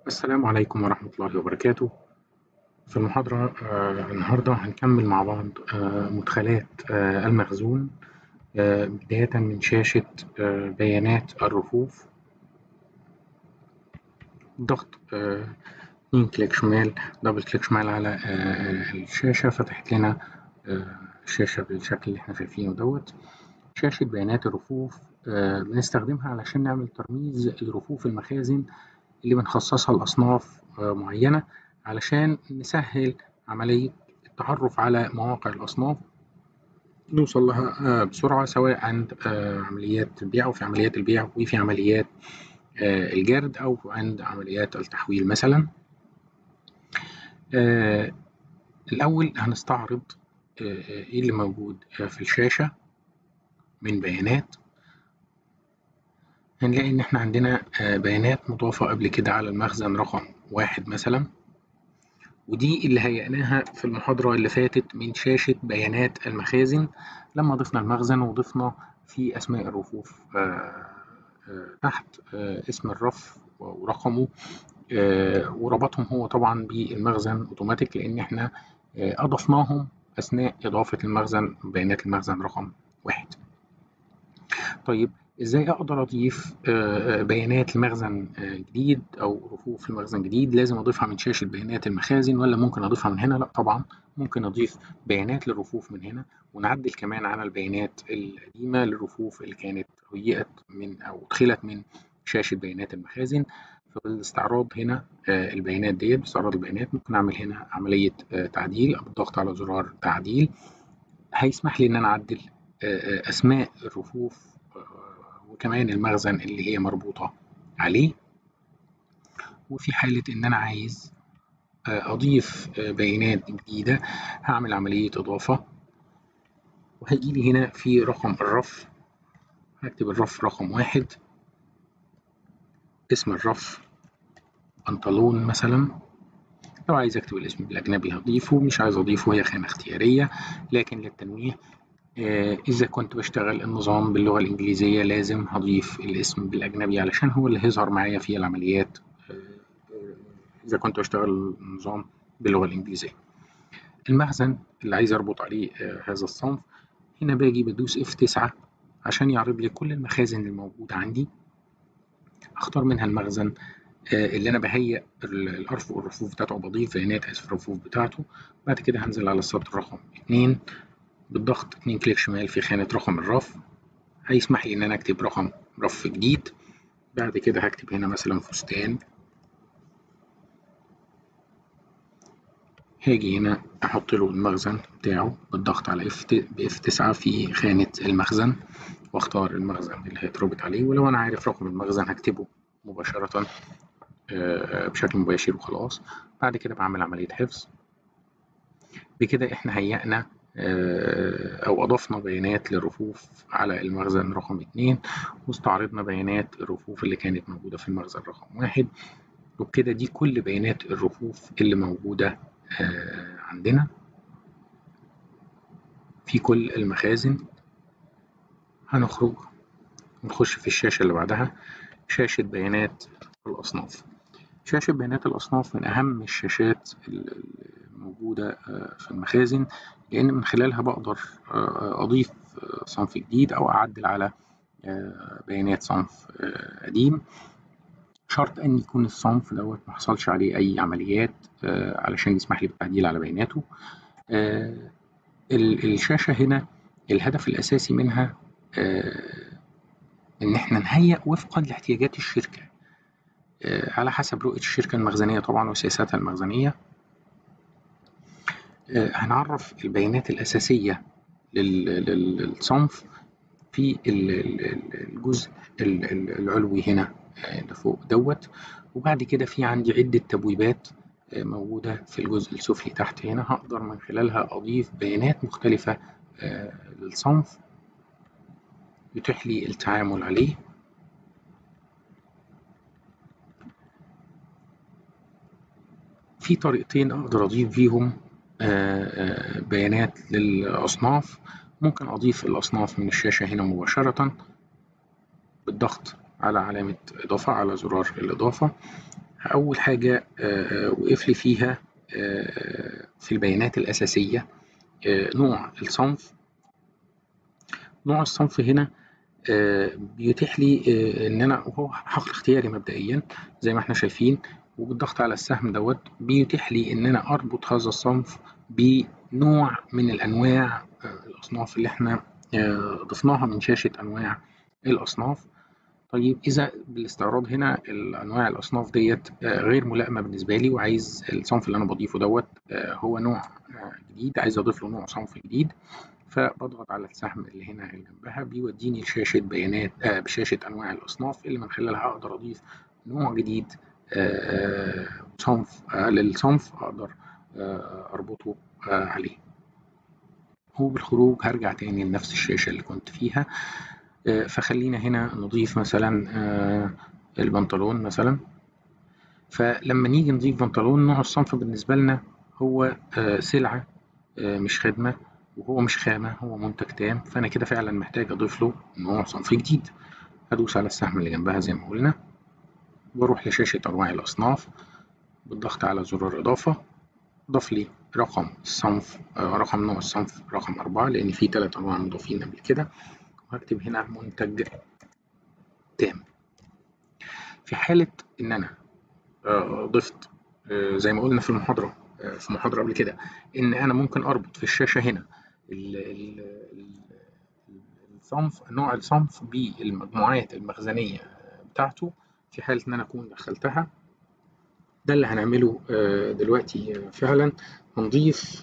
السلام عليكم ورحمة الله وبركاته في المحاضرة آه النهاردة هنكمل مع بعض آه مدخلات آه المخزون آه بداية من شاشة آه بيانات الرفوف ضغط آه اتنين كليك شمال دبل كليك شمال على آه الشاشة فتحت لنا آه الشاشة بالشكل اللي احنا شايفينه دوت شاشة بيانات الرفوف آه بنستخدمها علشان نعمل ترميز لرفوف المخازن اللي بنخصصها لأصناف معينة علشان نسهل عملية التعرف على مواقع الأصناف نوصل لها بسرعة سواء عند عمليات البيع أو في عمليات البيع وفي عمليات الجرد أو عند عمليات التحويل مثلا الأول هنستعرض إيه اللي موجود في الشاشة من بيانات هنلاقي إن إحنا عندنا بيانات مضافة قبل كده على المخزن رقم واحد مثلا ودي اللي هيئناها في المحاضرة اللي فاتت من شاشة بيانات المخازن لما ضفنا المخزن وضفنا في أسماء الرفوف تحت اسم الرف ورقمه وربطهم هو طبعا بالمخزن اوتوماتيك لأن إحنا أضفناهم أثناء إضافة المخزن بيانات المخزن رقم واحد. طيب ازاي اقدر اضيف بيانات لمخزن جديد او رفوف لمخزن جديد لازم اضيفها من شاشه بيانات المخازن ولا ممكن اضيفها من هنا لا طبعا ممكن اضيف بيانات للرفوف من هنا ونعدل كمان على البيانات القديمه للرفوف اللي كانت هيئت من او ادخلت من شاشه بيانات المخازن فبالاستعراض هنا البيانات ديت باستعراض البيانات ممكن اعمل هنا عمليه تعديل او بالضغط على زرار تعديل هيسمح لي ان انا اعدل اسماء الرفوف وكمان المخزن اللي هي مربوطة عليه وفي حالة إن أنا عايز أضيف بيانات جديدة هعمل عملية إضافة وهيجي لي هنا في رقم الرف هكتب الرف رقم واحد اسم الرف بنطلون مثلا لو عايز أكتب الاسم بالأجنبي هضيفه مش عايز أضيفه هي خانة اختيارية لكن للتنويه إذا كنت بشتغل النظام باللغة الإنجليزية لازم هضيف الاسم بالأجنبي علشان هو اللي هيظهر معايا في العمليات إذا كنت بشتغل النظام باللغة الإنجليزية. المخزن اللي عايز أربط عليه هذا الصنف هنا باجي بدوس F9 عشان يعرض لي كل المخازن الموجودة عندي أختار منها المخزن اللي أنا بهيئ الأرفف والرفوف بتاعته بضيف بيانات آسف الرفوف بتاعته بعد كده هنزل على السطر رقم 2 بالضغط اتنين كليك شمال في خانة رقم الرف هيسمح لي إن أنا أكتب رقم رف جديد بعد كده هكتب هنا مثلا فستان هاجي هنا أحط له المخزن بتاعه بالضغط على اف اف 9 في خانة المخزن واختار المخزن اللي هيتربط عليه ولو أنا عارف رقم المخزن هكتبه مباشرة بشكل مباشر وخلاص بعد كده بعمل عملية حفظ بكده احنا هيئنا أو أضفنا بيانات للرفوف على المخزن رقم اتنين واستعرضنا بيانات الرفوف اللي كانت موجودة في المخزن رقم واحد وبكده دي كل بيانات الرفوف اللي موجودة عندنا في كل المخازن هنخرج ونخش في الشاشة اللي بعدها شاشة بيانات الأصناف شاشة بيانات الأصناف من أهم الشاشات الموجودة في المخازن لأن من خلالها بقدر أضيف صنف جديد أو أعدل على بيانات صنف قديم شرط أن يكون الصنف دوت محصلش عليه أي عمليات علشان يسمح لي بالتعديل على بياناته الشاشة هنا الهدف الأساسي منها إن إحنا نهيئ وفقا لاحتياجات الشركة على حسب رؤية الشركة المخزنية طبعا وسياساتها المخزنية هنعرف البيانات الأساسية للصنف في الجزء العلوي هنا اللي فوق دوت وبعد كده في عندي عدة تبويبات موجودة في الجزء السفلي تحت هنا هقدر من خلالها أضيف بيانات مختلفة للصنف يتيح لي التعامل عليه في طريقتين أقدر أضيف بيهم بيانات للأصناف ممكن أضيف الأصناف من الشاشة هنا مباشرة بالضغط على علامة إضافة على زرار الإضافة أول حاجة وقف لي فيها في البيانات الأساسية نوع الصنف نوع الصنف هنا بيتيح لي ان انا وهو حقل اختياري مبدئيا زي ما احنا شايفين وبالضغط على السهم دوت بيتيح لي ان انا اربط هذا الصنف بنوع من الانواع الاصناف اللي احنا ضفناها من شاشة انواع الاصناف طيب اذا بالاستعراض هنا الانواع الاصناف ديت غير ملائمه بالنسبه لي وعايز الصنف اللي انا بضيفه دوت هو نوع جديد عايز اضيف له نوع صنف جديد فبضغط على السهم اللي هنا اللي جنبها بيوديني لشاشة بيانات آه بشاشة أنواع الأصناف اللي من خلالها أقدر أضيف نوع جديد آه صنف آه للصنف أقدر آه أربطه آه عليه وبالخروج هرجع تاني لنفس الشاشة اللي كنت فيها آه فخلينا هنا نضيف مثلا آه البنطلون مثلا فلما نيجي نضيف بنطلون نوع الصنف بالنسبة لنا هو آه سلعة آه مش خدمة وهو مش خامة هو منتج تام فأنا كده فعلا محتاج أضيف له نوع صنف جديد هدوس على السهم اللي جنبها زي ما قلنا بروح لشاشة أنواع الأصناف بالضغط على زرار إضافة ضاف لي رقم الصنف آه رقم نوع الصنف رقم أربعة لأن في تلات أنواع مضافين قبل كده وهكتب هنا منتج تام في حالة إن أنا آه ضفت آه زي ما قلنا في المحاضرة في محاضرة قبل كده إن أنا ممكن أربط في الشاشة هنا الصنف نوع الصنف بالمجموعات المخزنية بتاعته في حالة إن أنا أكون دخلتها ده اللي هنعمله دلوقتي فعلا هنضيف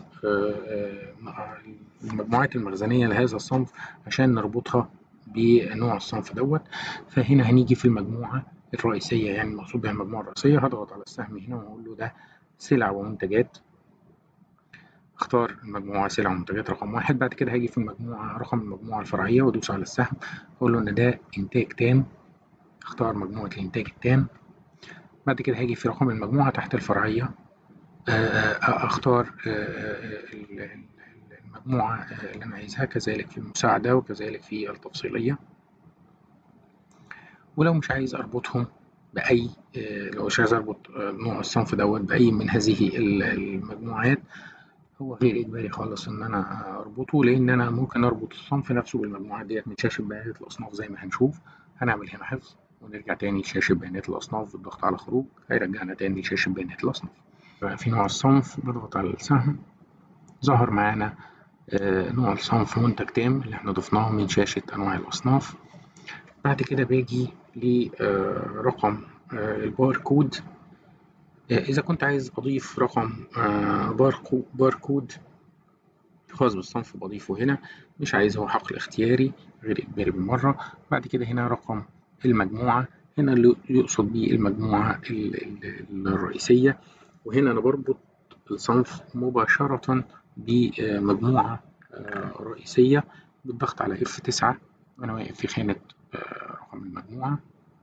المجموعات المخزنية لهذا الصنف عشان نربطها بنوع الصنف دوت فهنا هنيجي في المجموعة الرئيسية يعني المقصود بها المجموعة الرئيسية هضغط على السهم هنا وأقول له ده سلع ومنتجات اختار المجموعة سلع ومنتجات رقم واحد بعد كده هاجي في المجموعة رقم المجموعة الفرعية وادوس على السهم اقول له ان ده انتاج تام اختار مجموعة الانتاج التام بعد كده هاجي في رقم المجموعة تحت الفرعية اختار المجموعة اللي انا عايزها كذلك في المساعدة وكذلك في التفصيلية ولو مش عايز اربطهم بأي لو مش عايز اربط نوع الصنف دوت بأي من هذه المجموعات هو غير إجباري خالص إن أنا أربطه لأن أنا ممكن أربط الصنف نفسه بالمجموعات ديت من شاشة بيانات الأصناف زي ما هنشوف هنعمل هنا حفظ ونرجع تاني لشاشة بيانات الأصناف بالضغط على خروج هيرجعنا تاني لشاشة بيانات الأصناف في نوع الصنف بضغط على السهم ظهر معانا نوع الصنف منتج تام اللي احنا ضفناه من شاشة أنواع الأصناف بعد كده باجي لرقم الباركود إذا كنت عايز أضيف رقم باركود خاص بالصنف بضيفه هنا مش عايز هو حقل اختياري غير إجباري بالمرة بعد كده هنا رقم المجموعة هنا اللي يقصد بيه المجموعة الرئيسية وهنا أنا بربط الصنف مباشرة بمجموعة رئيسية بالضغط على F9 وأنا واقف في خانة رقم المجموعة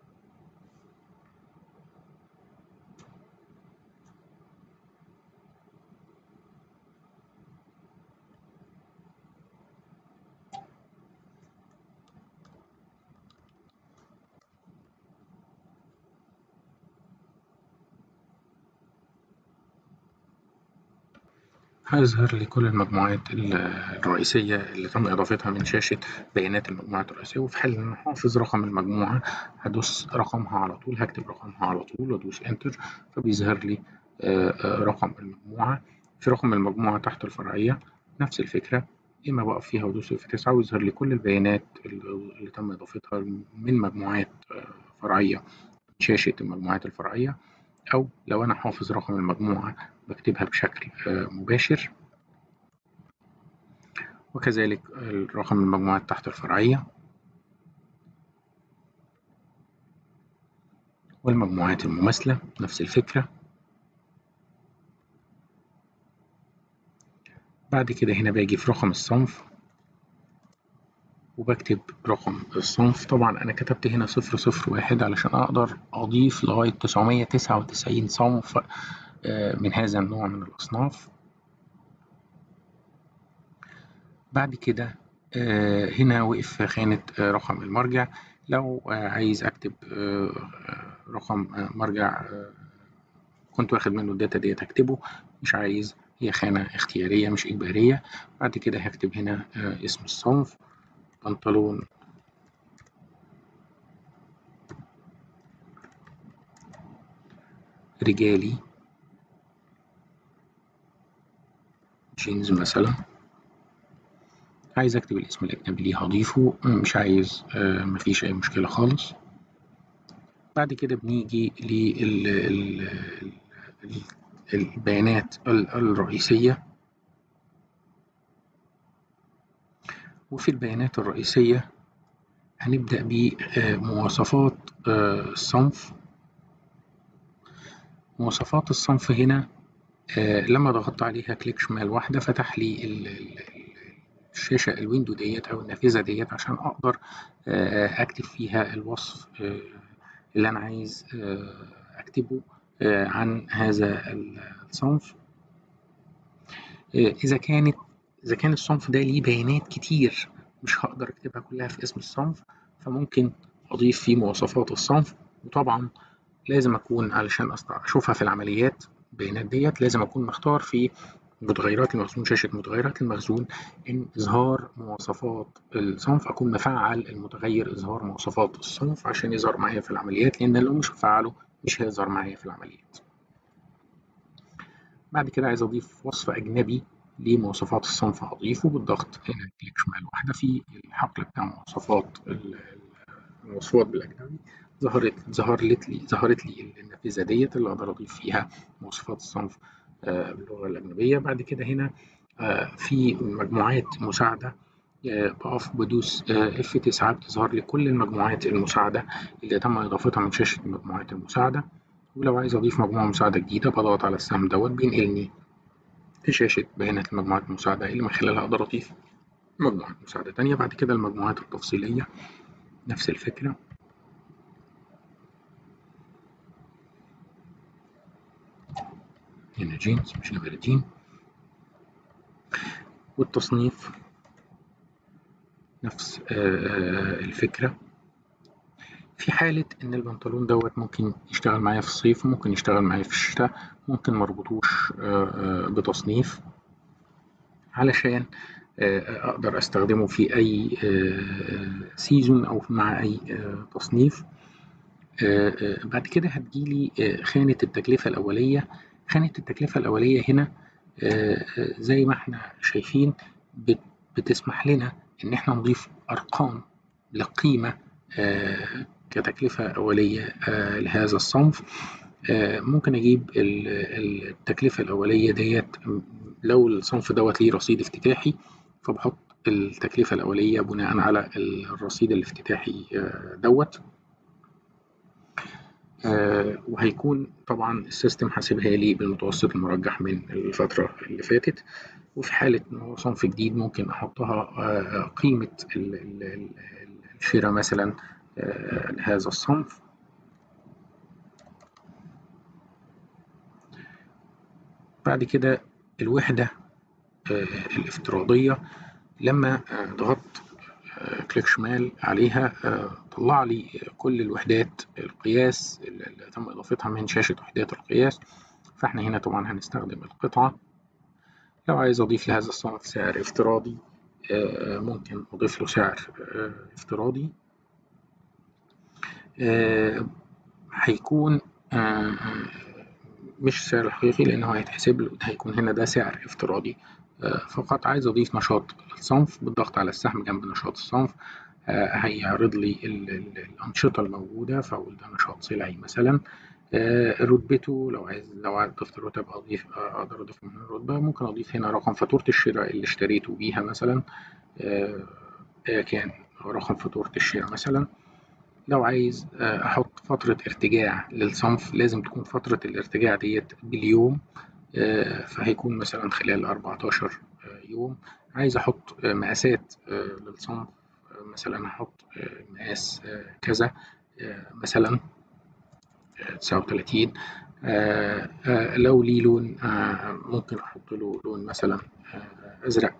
هيظهر لي كل المجموعات الرئيسية اللي تم إضافتها من شاشة بيانات المجموعات الرئيسية وفي حال إن أنا حافظ رقم المجموعة هدوس رقمها على طول هكتب رقمها على طول وأدوس إنتر فبيظهر لي رقم المجموعة في رقم المجموعة تحت الفرعية نفس الفكرة إما بقف فيها وأدوس في تسعة ويظهر لي كل البيانات اللي تم إضافتها من مجموعات فرعية شاشة المجموعات الفرعية أو لو أنا حافظ رقم المجموعة بكتبها بشكل مباشر وكذلك رقم المجموعات تحت الفرعية والمجموعات المماثلة نفس الفكرة بعد كده هنا باجي في رقم الصنف وبكتب رقم الصنف طبعا أنا كتبت هنا صفر صفر واحد علشان أقدر أضيف لغاية تسعمية تسعة وتسعين صنف من هذا النوع من الأصناف بعد كده هنا وقف خانة رقم المرجع لو عايز أكتب رقم مرجع كنت واخد منه الداتا ديت هكتبه مش عايز هي خانة اختيارية مش إجبارية بعد كده هكتب هنا اسم الصنف بنطلون رجالي جينز مثلا عايز اكتب الاسم الاجنبي ليه هضيفه مش عايز مفيش اي مشكلة خالص بعد كده بنيجي للبيانات الرئيسية وفي البيانات الرئيسية هنبدأ بمواصفات الصنف مواصفات الصنف هنا لما ضغطت عليها كليك شمال واحدة فتح لي الشاشة الويندو ديت أو النافذة ديت عشان أقدر أكتب فيها الوصف اللي أنا عايز أكتبه عن هذا الصنف إذا كانت إذا كان الصنف ده ليه بيانات كتير مش هقدر أكتبها كلها في اسم الصنف فممكن أضيف فيه مواصفات الصنف وطبعا لازم أكون علشان أشوفها في العمليات البيانات ديت لازم أكون مختار في متغيرات المخزون شاشة متغيرات المخزون إن إظهار مواصفات الصنف أكون مفعل المتغير إظهار مواصفات الصنف عشان يظهر معايا في العمليات لأن لو مش مفعله مش هيظهر معايا في العمليات بعد كده عايز أضيف وصف أجنبي لمواصفات الصنف هضيفه بالضغط هنا كليك شمال واحدة في الحقل بتاع مواصفات المواصفات بالأجنبي ظهرت ظهرت لي ظهرت لي النافذة ديت اللي أقدر أضيف فيها مواصفات الصنف باللغة الأجنبية بعد كده هنا في مجموعات مساعدة بقف بدوس F9 بتظهر لي كل المجموعات المساعدة اللي تم إضافتها من شاشة مجموعات المساعدة ولو عايز أضيف مجموعة مساعدة جديدة بضغط على السهم دوت بينقلني في شاشة بيانات المجموعات المساعدة اللي من خلالها أقدر أضيف مجموعات مساعدة تانية بعد كده المجموعات التفصيلية نفس الفكرة هنا جينز مش نباتين والتصنيف نفس الفكرة في حالة إن البنطلون دوت ممكن يشتغل معايا في الصيف وممكن يشتغل معايا في الشتاء ممكن مربطوش بتصنيف علشان أقدر أستخدمه في أي سيزون أو مع أي تصنيف بعد كده هتجيلي خانة التكلفة الأولية خانة التكلفة الأولية هنا زي ما احنا شايفين بتسمح لنا إن احنا نضيف أرقام لقيمة كتكلفة أولية لهذا الصنف ممكن أجيب التكلفة الأولية ديت لو الصنف دوت ليه رصيد افتتاحي فبحط التكلفة الأولية بناء على الرصيد الافتتاحي دوت وهيكون طبعا السيستم حاسبها لي بالمتوسط المرجح من الفترة اللي فاتت وفي حالة إن هو صنف جديد ممكن أحطها قيمة الشراء مثلا لهذا الصنف بعد كده الوحدة الافتراضية لما ضغطت كليك شمال عليها طلع لي كل الوحدات القياس اللي تم إضافتها من شاشة وحدات القياس فاحنا هنا طبعا هنستخدم القطعة لو عايز أضيف لهذا الصنف سعر افتراضي ممكن أضيف له سعر افتراضي هيكون مش السعر الحقيقي لأنه هيتحسب له هيكون هنا ده سعر افتراضي فقط عايز أضيف نشاط الصنف بالضغط على السهم جنب نشاط الصنف هيعرض لي الأنشطة الموجودة فأقول ده نشاط سلعي مثلا رتبته لو عايز لو عايز ضفت رتب أضيف أقدر أضيف من الرتبة ممكن أضيف هنا رقم فاتورة الشراء اللي اشتريته بيها مثلا كان رقم فاتورة الشراء مثلا لو عايز أحط فترة ارتجاع للصنف لازم تكون فترة الارتجاع ديت باليوم فهيكون مثلا خلال 14 يوم عايز أحط مقاسات للصنف مثلا أحط مقاس كذا مثلا 39 لو ليه لون ممكن أحط له لون مثلا أزرق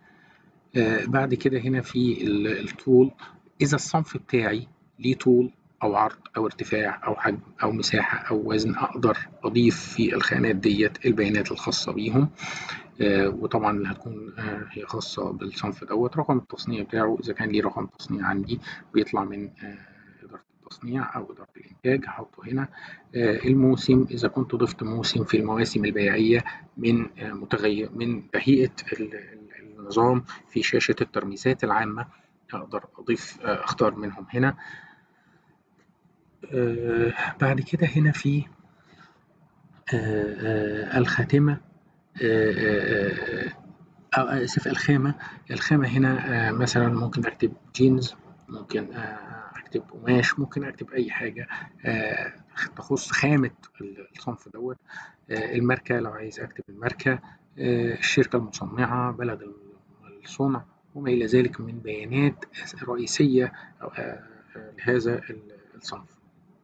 بعد كده هنا في الطول إذا الصنف بتاعي ليه طول أو عرض أو ارتفاع أو حجم أو مساحة أو وزن أقدر أضيف في الخانات ديت البيانات الخاصة بيهم آه وطبعا اللي هتكون آه هي خاصة بالصنف دوت رقم التصنيع بتاعه إذا كان ليه رقم تصنيع عندي بيطلع من آه إدارة التصنيع أو إدارة الإنتاج هحطه هنا الموسم إذا كنت ضفت موسم في المواسم البيعية من متغير من بهيئة النظام في شاشة الترميزات العامة أقدر أضيف أختار منهم هنا بعد كده هنا في الخاتمة أو آسف الخامة الخامة هنا مثلا ممكن أكتب جينز ممكن أكتب قماش ممكن أكتب أي حاجة تخص خامة الصنف دوت الماركة لو عايز أكتب الماركة الشركة المصنعة بلد الصنع وما إلى ذلك من بيانات رئيسية لهذا الصنف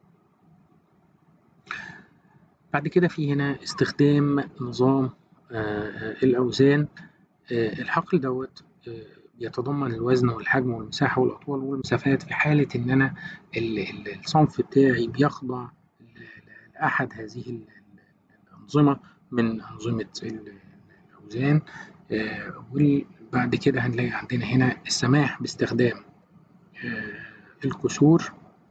بعد كده في هنا استخدام نظام الأوزان الحقل دوت يتضمن الوزن والحجم والمساحة والأطوال والمسافات في حالة إن أنا الصنف بتاعي بيخضع لأحد هذه الأنظمة من أنظمة الأوزان وبعد كده هنلاقي عندنا هنا السماح باستخدام الكسور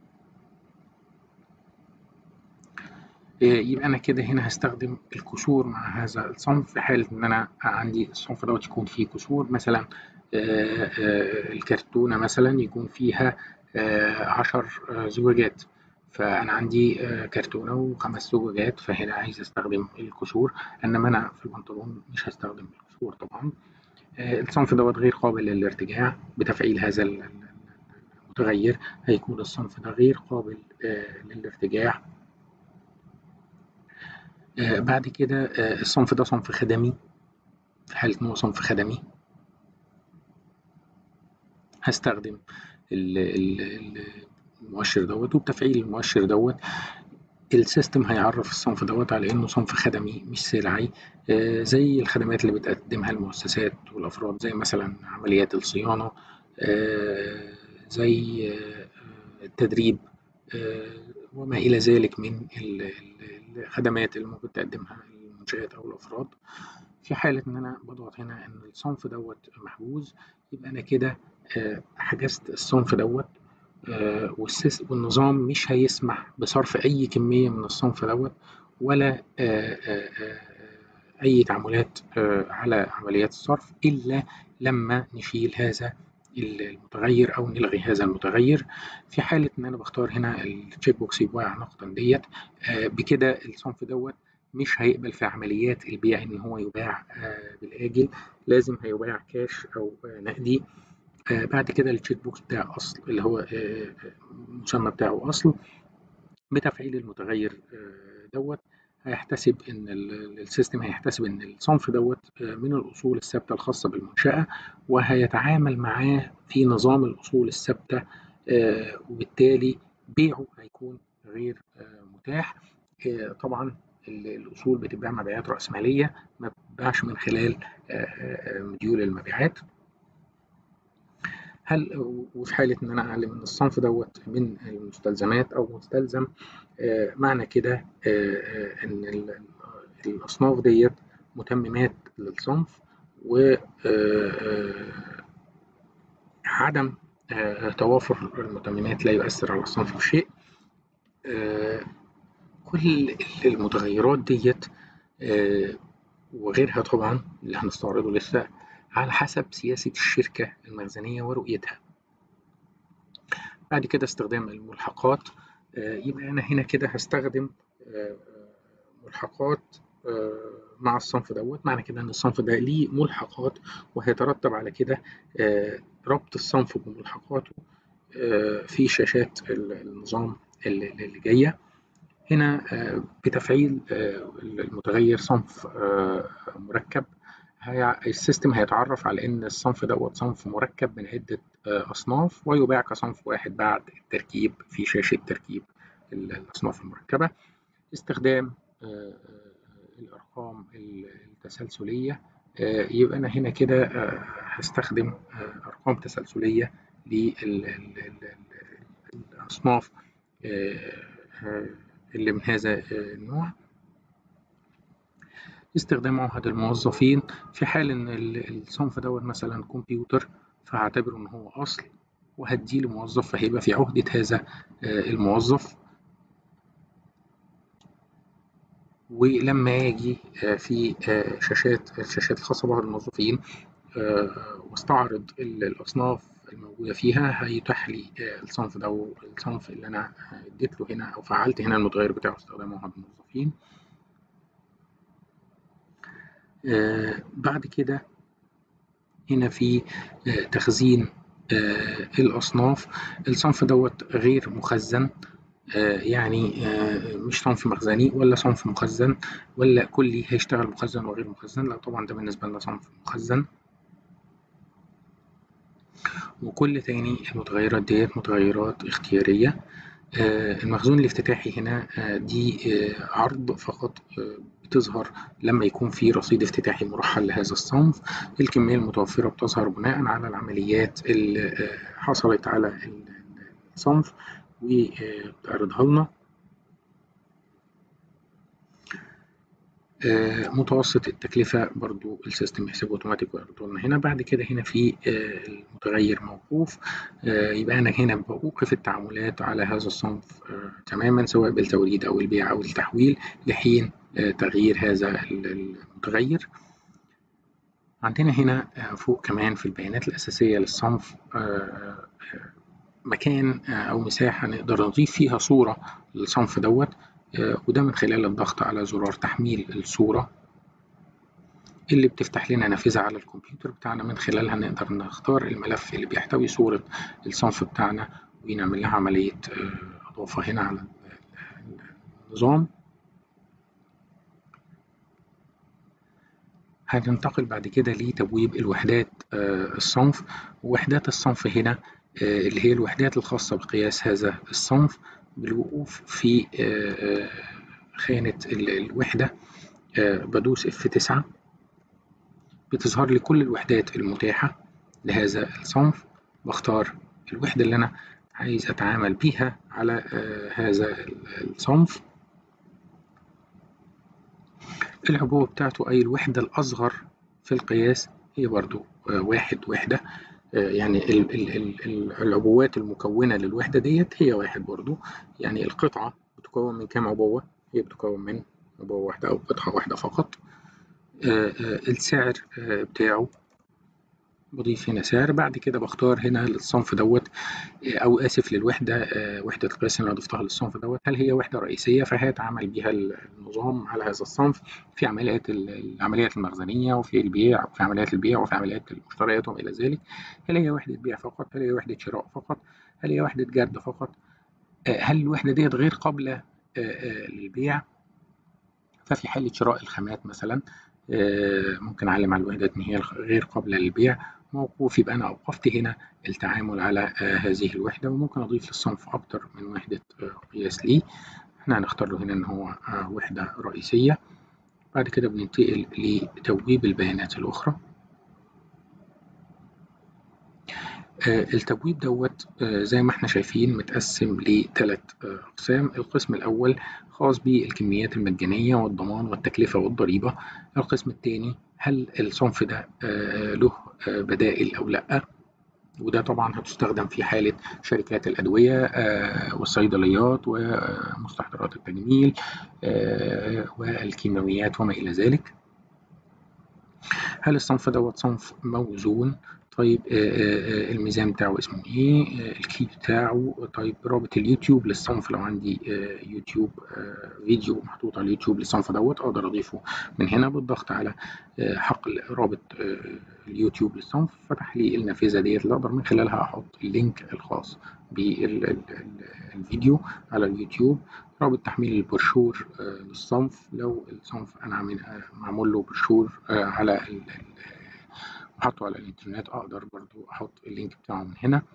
يبقى أنا كده هنا هستخدم الكسور مع هذا الصنف في حالة إن أنا عندي الصنف دوت يكون فيه كسور مثلا الكرتونة مثلا يكون فيها عشر زجاجات فأنا عندي كرتونة وخمس زجاجات فهنا عايز أستخدم الكسور إنما أنا في البنطلون مش هستخدم الكسور طبعا الصنف دوت غير قابل للارتجاع بتفعيل هذا المتغير هيكون الصنف ده غير قابل للارتجاع بعد كده الصنف ده صنف خدمي في حالة إن هو صنف خدمي هستخدم المؤشر دوت وبتفعيل المؤشر دوت السيستم هيعرف الصنف دوت على انه صنف خدمي مش سلعي آه زي الخدمات اللي بتقدمها المؤسسات والافراد زي مثلا عمليات الصيانه آه زي آه التدريب وما الى ذلك من الخدمات اللي ممكن تقدمها المنشآت او الافراد في حالة إن أنا بضغط هنا إن الصنف دوت محجوز يبقى أنا كده حجزت الصنف دوت والنظام مش هيسمح بصرف أي كمية من الصنف دوت ولا أي تعاملات على عمليات الصرف إلا لما نشيل هذا المتغير أو نلغي هذا المتغير في حالة إن أنا بختار هنا التشيك بوكس يبقى نقطا ديت بكده الصنف دوت مش هيقبل في عمليات البيع ان هو يباع بالاجل لازم هيباع كاش او نقدي بعد كده التشيك بوكس بتاع اصل اللي هو المسمى بتاعه اصل بتفعيل المتغير دوت هيحتسب ان السيستم هيحتسب ان الصنف دوت من الاصول الثابته الخاصه بالمنشاه وهيتعامل معاه في نظام الاصول الثابته وبالتالي بيعه هيكون غير متاح طبعا الأصول بتتباع مبيعات رأسمالية ما بتتباعش من خلال مديول المبيعات هل وفي حالة إن أنا أعلم إن الصنف دوت من المستلزمات أو مستلزم معنى كده إن الأصناف ديت متممات للصنف و عدم توافر المتممات لا يؤثر على الصنف بشيء كل المتغيرات ديت وغيرها طبعا اللي هنستعرضه لسه على حسب سياسة الشركة المخزنية ورؤيتها بعد كده استخدام الملحقات يبقى أنا هنا كده هستخدم ملحقات مع الصنف دوت معنى كده إن الصنف ده ليه ملحقات وهيترتب على كده ربط الصنف بملحقاته في شاشات النظام اللي جايه هنا بتفعيل المتغير صنف مركب السيستم هيتعرف على ان الصنف دوت صنف مركب من عدة اصناف ويباع كصنف واحد بعد التركيب في شاشة تركيب الاصناف المركبة استخدام الارقام التسلسلية يبقى انا هنا كده هستخدم ارقام تسلسلية للاصناف اللي من هذا النوع استخدام عهد الموظفين في حال ان الصنف دوت مثلا كمبيوتر فهعتبره ان هو اصل وهديه لموظف فهيبقى في عهدة هذا الموظف ولما اجي في شاشات الشاشات الخاصة بعض الموظفين واستعرض الاصناف الموجودة فيها هيتاح لي الصنف ده والصنف اللي انا اديت له هنا او فعلت هنا المتغير بتاعه استخدام عهد الموظفين آه بعد كده هنا في آه تخزين آه الأصناف الصنف دوت غير مخزن يعني مش صنف مخزني ولا صنف مخزن ولا كلي هيشتغل مخزن وغير مخزن لا طبعا ده بالنسبة لنا صنف مخزن وكل تاني المتغيرات ديت متغيرات اختيارية المخزون الافتتاحي هنا دي عرض فقط بتظهر لما يكون في رصيد افتتاحي مرحل لهذا الصنف الكمية المتوفرة بتظهر بناء على العمليات اللي حصلت على الصنف وبتعرضها لنا متوسط التكلفة برضو السيستم يحسبه اوتوماتيك ويعرضه لنا هنا بعد كده هنا في المتغير موقوف يبقى أنا هنا بوقف التعاملات على هذا الصنف تماما سواء بالتوريد أو البيع أو التحويل لحين تغيير هذا المتغير عندنا هنا فوق كمان في البيانات الأساسية للصنف مكان أو مساحة نقدر نضيف فيها صورة للصنف دوت وده من خلال الضغط على زرار تحميل الصورة اللي بتفتح لنا نافذة على الكمبيوتر بتاعنا من خلالها نقدر نختار الملف اللي بيحتوي صورة الصنف بتاعنا ونعمل لها عملية إضافة هنا على النظام هننتقل بعد كده لتبويب الوحدات الصنف ووحدات الصنف هنا اللي هي الوحدات الخاصة بقياس هذا الصنف بالوقوف في خانة الوحدة بدوس F9 بتظهر لي كل الوحدات المتاحة لهذا الصنف بختار الوحدة اللي أنا عايز أتعامل بيها على هذا الصنف العبوة بتاعته أي الوحدة الأصغر في القياس هي برضو واحد وحدة يعني العبوات المكونة للوحدة ديت هي واحد برضو يعني القطعة بتكون من كام عبوة هي بتكون من عبوة واحدة أو قطعة واحدة فقط السعر بتاعه بضيف هنا سعر بعد كده بختار هنا للصنف دوت او اسف للوحده وحده القياس اللي انا ضفتها للصنف دوت هل هي وحده رئيسيه فهيتعامل بها النظام على هذا الصنف في عمليات العمليات المخزنيه وفي البيع وفي عمليات البيع وفي عمليات المشتريات وما الى ذلك هل هي وحده بيع فقط هل هي وحده شراء فقط هل هي وحده جرد فقط هل الوحده ديت غير قابله للبيع ففي حاله شراء الخامات مثلا ممكن اعلم على الوحدات ان هي غير قابله للبيع موقوف يبقى انا اوقفت هنا التعامل على هذه الوحده وممكن اضيف للصنف اكتر من وحده قياس ليه احنا هنختار له هنا ان هو وحده رئيسيه بعد كده بننتقل لتبويب البيانات الاخرى التبويب دوت زي ما احنا شايفين متقسم لثلاث أقسام القسم الأول خاص بالكميات المجانية والضمان والتكلفة والضريبة القسم الثاني هل الصنف ده له بدائل أو لأ وده طبعا هتستخدم في حالة شركات الأدوية والصيدليات ومستحضرات التجميل والكيماويات وما إلى ذلك هل الصنف دوت صنف موزون طيب الميزان بتاعه اسمه ايه الكي بتاعه طيب رابط اليوتيوب للصنف لو عندي يوتيوب فيديو محطوط على اليوتيوب للصنف دوت اقدر اضيفه من هنا بالضغط على حقل رابط اليوتيوب للصنف فتح لي النافذه ديت اللي اقدر من خلالها احط اللينك الخاص بالفيديو على اليوتيوب رابط تحميل البروشور للصنف لو الصنف انا معمول له بروشور على حطه على الانترنت اقدر برضو احط اللينك بتاعه من هنا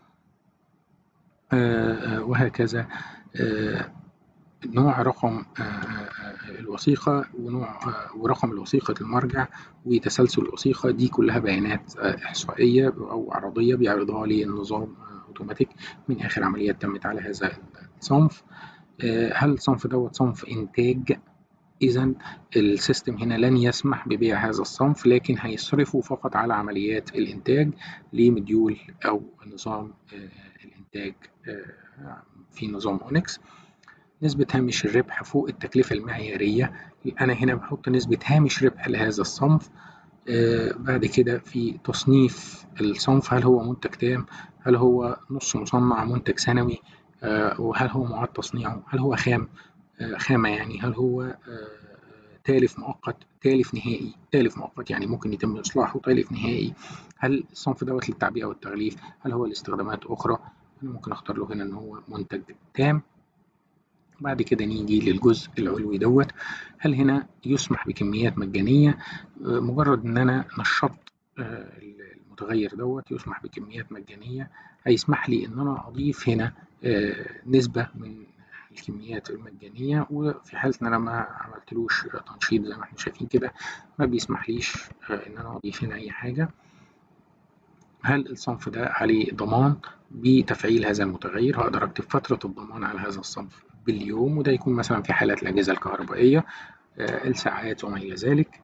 آه وهكذا آه نوع رقم آه الوثيقة ونوع ورقم الوثيقة المرجع وتسلسل الوثيقة دي كلها بيانات إحصائية أو عرضية بيعرضها لي النظام أوتوماتيك من آخر عملية تمت على هذا صنف هل الصنف دوت صنف إنتاج إذا السيستم هنا لن يسمح ببيع هذا الصنف لكن هيصرفه فقط على عمليات الإنتاج لمديول أو نظام الإنتاج في نظام أونكس نسبة هامش الربح فوق التكلفة المعيارية أنا هنا بحط نسبة هامش ربح لهذا الصنف بعد كده في تصنيف الصنف هل هو منتج تام هل هو نص مصنع منتج سنوي وهل هو معاد تصنيعه هل هو خام خامة يعني هل هو تالف مؤقت تالف نهائي تالف مؤقت يعني ممكن يتم إصلاحه تالف نهائي هل الصنف دوت للتعبئة والتغليف هل هو لاستخدامات أخرى أنا ممكن أختار له هنا إن هو منتج تام بعد كده نيجي للجزء العلوي دوت هل هنا يسمح بكميات مجانية مجرد إن أنا نشطت المتغير دوت يسمح بكميات مجانية هيسمح لي إن أنا أضيف هنا نسبة من الكميات المجانية وفي حالة إن أنا ما عملتلوش تنشيط زي ما احنا شايفين كده ما بيسمحليش إن أنا أضيف هنا أي حاجة هل الصنف ده عليه ضمان بتفعيل هذا المتغير هقدر أكتب فترة الضمان على هذا الصنف باليوم وده يكون مثلا في حالة الأجهزة الكهربائية الساعات وما إلى ذلك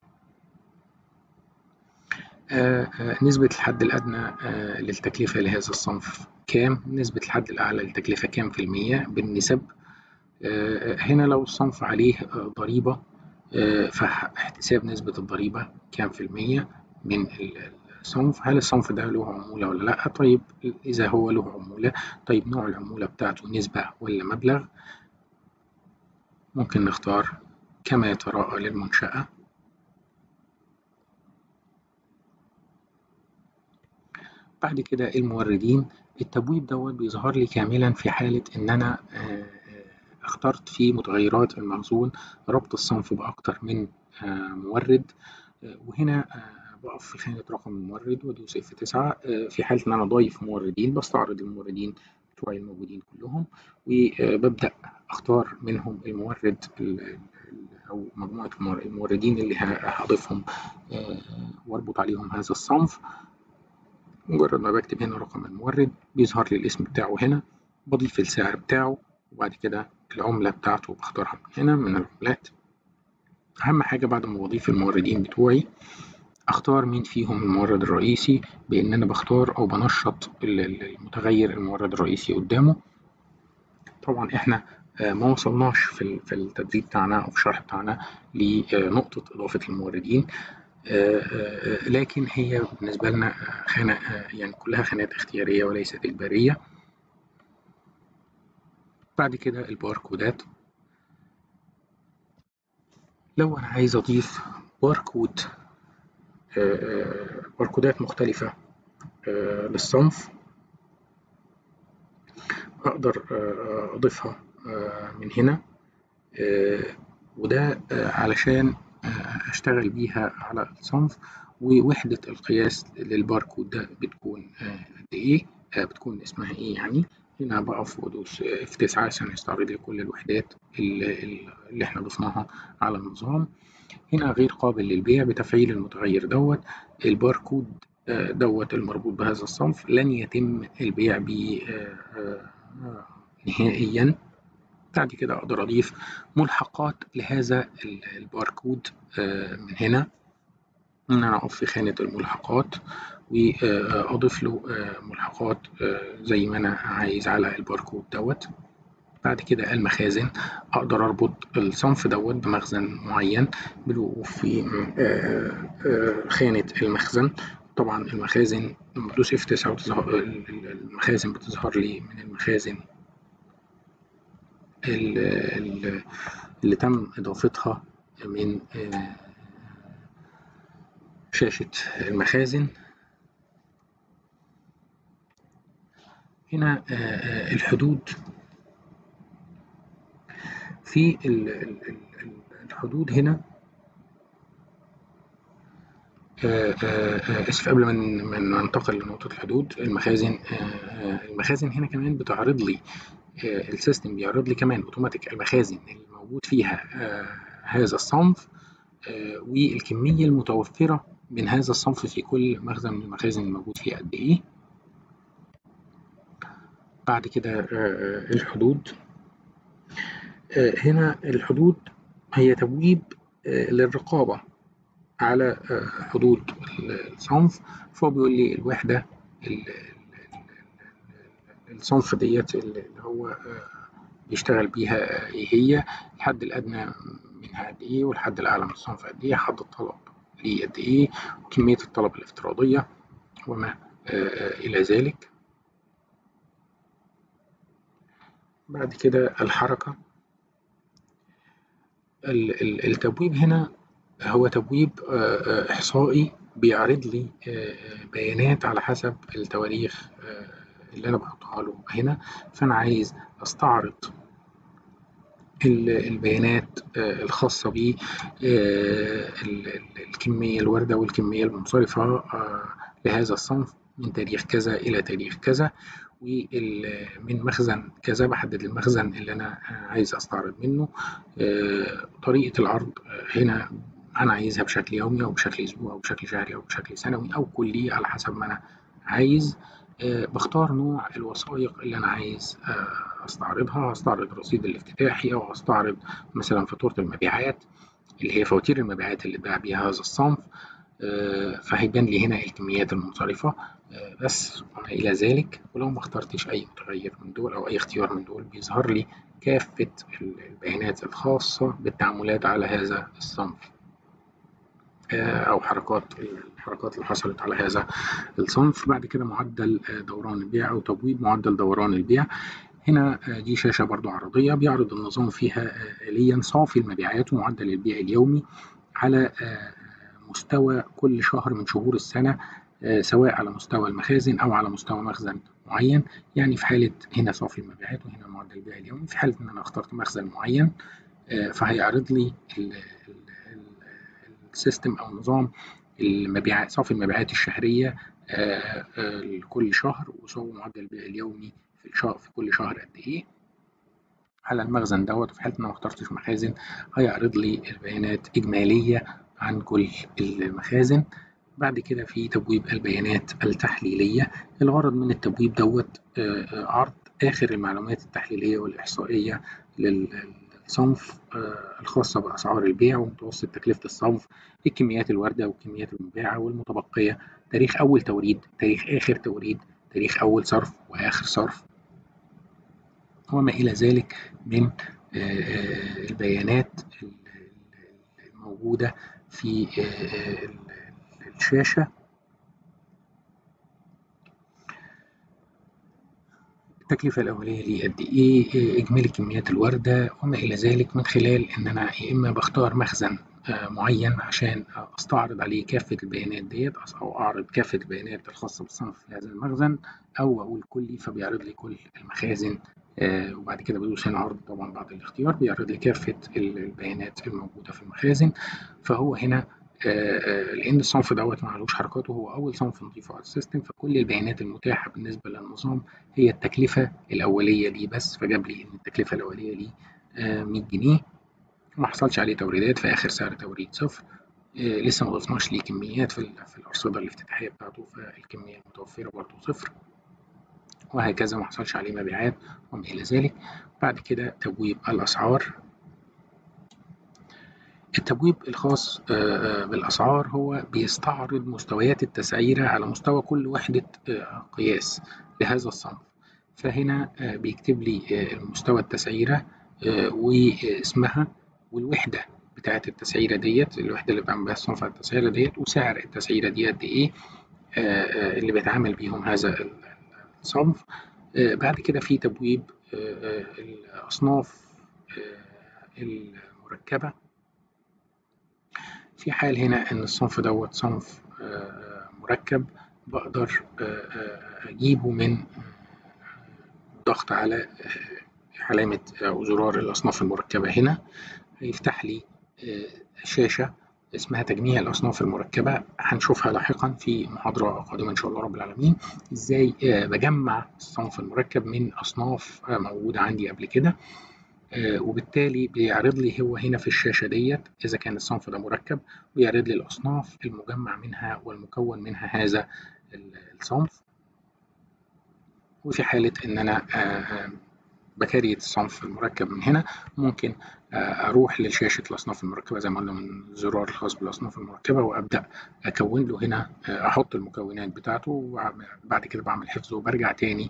نسبة الحد الأدنى للتكلفة لهذا الصنف كام نسبة الحد الأعلى للتكلفة كام في المية بالنسب هنا لو الصنف عليه ضريبة فاحتساب نسبة الضريبة كام في المية من الصنف هل الصنف ده له عمولة ولا لأ طيب إذا هو له عمولة طيب نوع العمولة بتاعته نسبة ولا مبلغ ممكن نختار كما يتراءى للمنشأة بعد كده الموردين التبويب دوت بيظهر لي كاملا في حالة إن أنا اخترت في متغيرات المخزون ربط الصنف بأكتر من مورد وهنا بقف في خانة رقم المورد وادوس اف 9 في حالة إن أنا ضايف موردين بستعرض الموردين بتوعي الموجودين كلهم وببدأ أختار منهم المورد أو مجموعة الموردين اللي هضيفهم واربط عليهم هذا الصنف مجرد ما بكتب هنا رقم المورد بيظهر لي الاسم بتاعه هنا بضيف السعر بتاعه وبعد كده العملة بتاعته بختارها من هنا من العملات أهم حاجة بعد ما بضيف الموردين بتوعي أختار مين فيهم المورد الرئيسي بإن أنا بختار أو بنشط المتغير المورد الرئيسي قدامه طبعا إحنا ما وصلناش في في التدريب بتاعنا أو في الشرح بتاعنا لنقطة إضافة الموردين لكن هي بالنسبة لنا خانة يعني كلها خانات اختيارية وليست إجبارية بعد كده الباركودات لو أنا عايز أضيف باركود باركودات مختلفة للصنف أقدر أضيفها من هنا وده علشان أشتغل بيها على الصنف ووحدة القياس للباركود ده بتكون قد إيه بتكون اسمها إيه يعني هنا بقف وأدوس F9 عشان يستعرض لي كل الوحدات اللي, اللي إحنا ضفناها على النظام هنا غير قابل للبيع بتفعيل المتغير دوت الباركود دوت المربوط بهذا الصنف لن يتم البيع به نهائيا بعد كده أقدر أضيف ملحقات لهذا الباركود من هنا إن أنا أقف في خانة الملحقات وأضيف له ملحقات زي ما أنا عايز على الباركود دوت بعد كده المخازن أقدر أربط الصنف دوت بمخزن معين بالوقوف في خانة المخزن طبعا المخازن لما بدوس اف 9 المخازن بتظهر لي من المخازن اللي, اللي تم إضافتها من شاشة المخازن هنا الحدود في الحدود هنا اسف قبل ما ننتقل لنقطة الحدود المخازن المخازن هنا كمان بتعرض لي السيستم بيعرض لي كمان اوتوماتيك المخازن الموجود فيها هذا الصنف والكمية المتوفرة من هذا الصنف في كل مخزن من المخازن الموجود فيه قد ايه بعد كده الحدود هنا الحدود هي تبويب للرقابة على حدود الصنف فهو بيقول لي الوحدة الصنف ديت اللي هو بيشتغل بيها ايه هي الحد الادنى منها قد ايه والحد الاعلى من الصنف قد ايه حد الطلب ليه قد ايه وكميه الطلب الافتراضيه وما الى ذلك بعد كده الحركه التبويب هنا هو تبويب احصائي بيعرض لي بيانات على حسب التواريخ اللي انا بحطها له هنا فانا عايز استعرض البيانات الخاصة بالكمية الواردة والكمية المنصرفة لهذا الصنف من تاريخ كذا إلى تاريخ كذا ومن مخزن كذا بحدد المخزن اللي أنا عايز أستعرض منه طريقة العرض هنا أنا عايزها بشكل يومي أو بشكل أسبوعي أو بشكل شهري أو بشكل سنوي أو كلي على حسب ما أنا عايز بختار نوع الوثائق اللي أنا عايز أستعرضها هستعرض الرصيد الافتتاحي أو هستعرض مثلا فاتورة المبيعات اللي هي فواتير المبيعات اللي اتباع بيها هذا الصنف فهيبان لي هنا الكميات المنصرفة بس وما إلى ذلك ولو ما اخترتش أي متغير من دول أو أي اختيار من دول بيظهر لي كافة البيانات الخاصة بالتعاملات على هذا الصنف أو حركات الحركات اللي حصلت على هذا الصنف بعد كده معدل دوران البيع أو تبويب معدل دوران البيع هنا دي شاشة برضو عرضية بيعرض النظام فيها آليا صافي المبيعات ومعدل البيع اليومي على مستوى كل شهر من شهور السنة سواء على مستوى المخازن أو على مستوى مخزن معين يعني في حالة هنا صافي المبيعات وهنا معدل البيع اليومي في حالة إن أنا اخترت مخزن معين فهيعرض لي السيستم أو نظام المبيعات صافي المبيعات الشهرية لكل شهر وصافي معدل البيع اليومي في الشهر في كل شهر قد إيه على المخزن دوت وفي حالة إن أنا ما اخترتش مخازن هيعرض لي البيانات إجمالية عن كل المخازن بعد كده في تبويب البيانات التحليلية الغرض من التبويب دوت عرض آخر المعلومات التحليلية والإحصائية للصنف الخاصة بأسعار البيع ومتوسط تكلفة الصنف الكميات الواردة والكميات المباعة والمتبقية تاريخ أول توريد تاريخ آخر توريد تاريخ أول صرف وآخر صرف وما إلى ذلك من البيانات الموجودة في الشاشة التكلفة الأولية لي قد إيه إجمالي كميات الواردة وما إلى ذلك من خلال إن أنا يا إما بختار مخزن معين عشان أستعرض عليه كافة البيانات ديت أو أعرض كافة البيانات الخاصة بالصنف في هذا المخزن أو أقول كلي فبيعرض لي كل المخازن آه وبعد كده بدوس هنا عرض طبعا بعد الاختيار بيعرض لي كافة البيانات الموجودة في المخازن فهو هنا آه لأن الصنف دوت معلوش حركاته هو أول صنف نضيفه على السيستم فكل البيانات المتاحة بالنسبة للنظام هي التكلفة الأولية ليه بس فجاب لي إن التكلفة الأولية ليه آه 100 جنيه ما حصلش عليه توريدات في آخر سعر توريد صفر لسه ما ضفناش ليه كميات في, في الأرصدة الافتتاحية بتاعته فالكمية المتوفرة برضه صفر وهكذا ما حصلش عليه مبيعات وما إلى ذلك بعد كده تبويب الأسعار التبويب الخاص بالأسعار هو بيستعرض مستويات التسعيرة على مستوى كل وحدة قياس لهذا الصنف فهنا بيكتب لي مستوى التسعيرة واسمها والوحدة بتاعة التسعيرة ديت الوحدة اللي بعمل بها الصنف على التسعيرة ديت وسعر التسعيرة دي قد إيه اللي بيتعامل بيهم هذا الصنف بعد كده في تبويب الأصناف المركبة في حال هنا إن الصنف دوت صنف مركب بقدر أجيبه من ضغط على علامة أو زرار الأصناف المركبة هنا هيفتح لي شاشة اسمها تجميع الأصناف المركبة هنشوفها لاحقا في محاضرة قادمة إن شاء الله رب العالمين إزاي بجمع الصنف المركب من أصناف موجودة عندي قبل كده وبالتالي بيعرض لي هو هنا في الشاشة ديت إذا كان الصنف ده مركب ويعرض لي الأصناف المجمع منها والمكون منها هذا الصنف وفي حالة إن أنا بكارية الصنف المركب من هنا ممكن أروح لشاشة الأصناف المركبة زي ما قلنا من الزرار الخاص بالأصناف المركبة وأبدأ أكون له هنا أحط المكونات بتاعته وبعد كده بعمل حفظ وبرجع تاني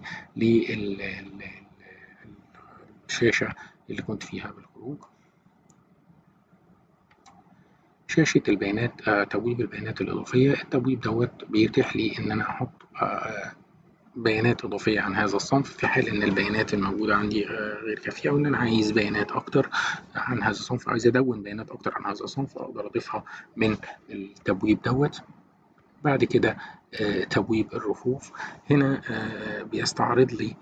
للشاشة اللي كنت فيها بالخروج شاشة البيانات تبويب البيانات الإضافية التبويب دوت بيتيح لي إن أنا أحط بيانات إضافية عن هذا الصنف في حال إن البيانات الموجودة عندي غير كافية أو إن أنا عايز بيانات أكتر عن هذا الصنف عايز أدون بيانات أكتر عن هذا الصنف أقدر أضيفها من التبويب دوت بعد كده تبويب الرفوف هنا بيستعرض لي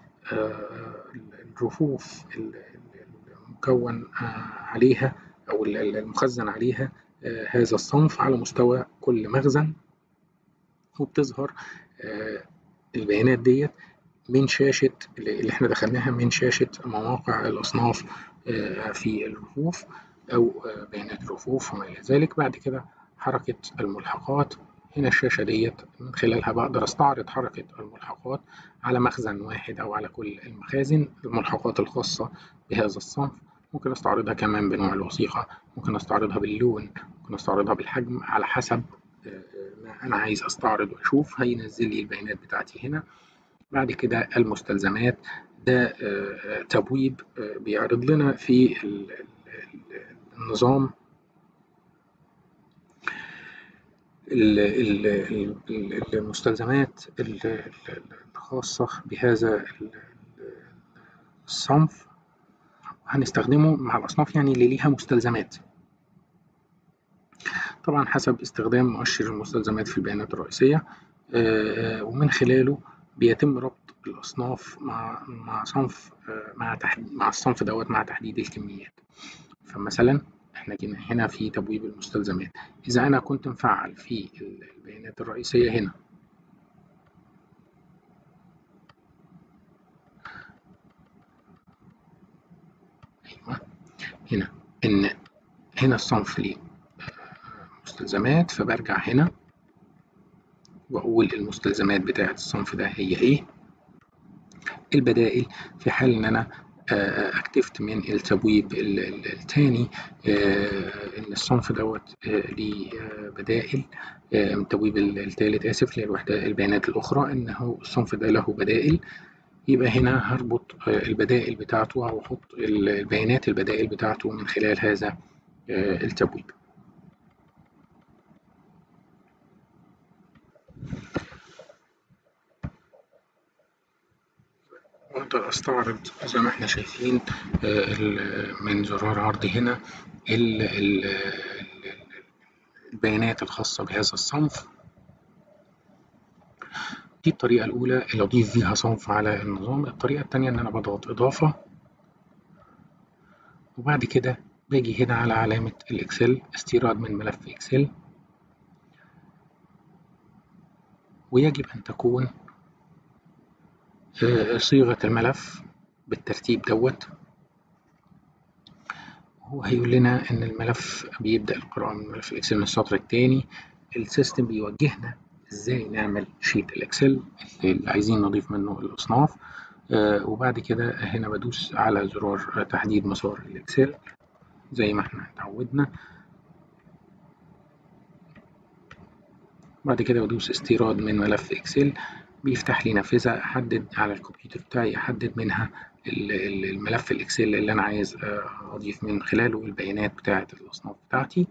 الرفوف المكون عليها أو المخزن عليها هذا الصنف على مستوى كل مخزن وبتظهر البيانات ديت من شاشة اللي احنا دخلناها من شاشة مواقع الأصناف في الرفوف أو بيانات الرفوف وما إلى ذلك بعد كده حركة الملحقات هنا الشاشة ديت من خلالها بقدر استعرض حركة الملحقات على مخزن واحد أو على كل المخازن الملحقات الخاصة بهذا الصنف ممكن استعرضها كمان بنوع الوثيقة ممكن استعرضها باللون ممكن استعرضها بالحجم على حسب ما أنا عايز أستعرض وأشوف هينزل لي البيانات بتاعتي هنا بعد كده المستلزمات ده تبويب بيعرض لنا في النظام المستلزمات الخاصة بهذا الصنف هنستخدمه مع الأصناف يعني اللي ليها مستلزمات طبعا حسب استخدام مؤشر المستلزمات في البيانات الرئيسية ومن خلاله بيتم ربط الأصناف مع مع صنف مع تحديد مع الصنف دوت مع تحديد الكميات فمثلا احنا جينا هنا في تبويب المستلزمات إذا أنا كنت مفعل في البيانات الرئيسية هنا أيوه هنا إن هنا الصنف ليه مستلزمات فبرجع هنا وأقول المستلزمات بتاعة الصنف ده هي إيه البدائل في حال إن أنا اكتفت من التبويب الثاني ان الصنف دوت ليه بدائل من التبويب الثالث اسف للوحدة البيانات الاخرى انه الصنف ده له بدائل يبقى هنا هربط البدائل بتاعته او احط البيانات البدائل بتاعته من خلال هذا التبويب أقدر أستعرض زي ما احنا شايفين من زرار عرض هنا البيانات الخاصة بهذا الصنف دي الطريقة الأولى اللي أضيف بيها صنف على النظام الطريقة التانية إن أنا بضغط إضافة وبعد كده باجي هنا على علامة الإكسل استيراد من ملف إكسل ويجب أن تكون صيغة الملف بالترتيب دوت هو هيقول لنا إن الملف بيبدأ القراءة من ملف الإكسل من السطر الثاني السيستم بيوجهنا إزاي نعمل شيت الإكسل اللي عايزين نضيف منه الأصناف وبعد كده هنا بدوس على زرار تحديد مسار الإكسل زي ما احنا اتعودنا بعد كده بدوس استيراد من ملف إكسل بيفتح لي نافذة أحدد على الكمبيوتر بتاعي أحدد منها الملف الإكسل اللي أنا عايز أضيف من خلاله البيانات بتاعة الأصناف بتاعتي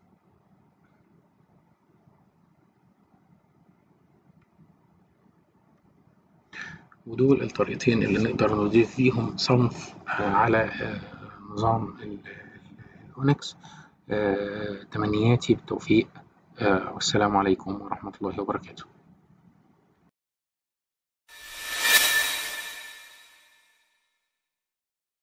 ودول الطريقتين اللي نقدر نضيف بيهم صنف على نظام الأونكس تمنياتي بالتوفيق والسلام عليكم ورحمة الله وبركاته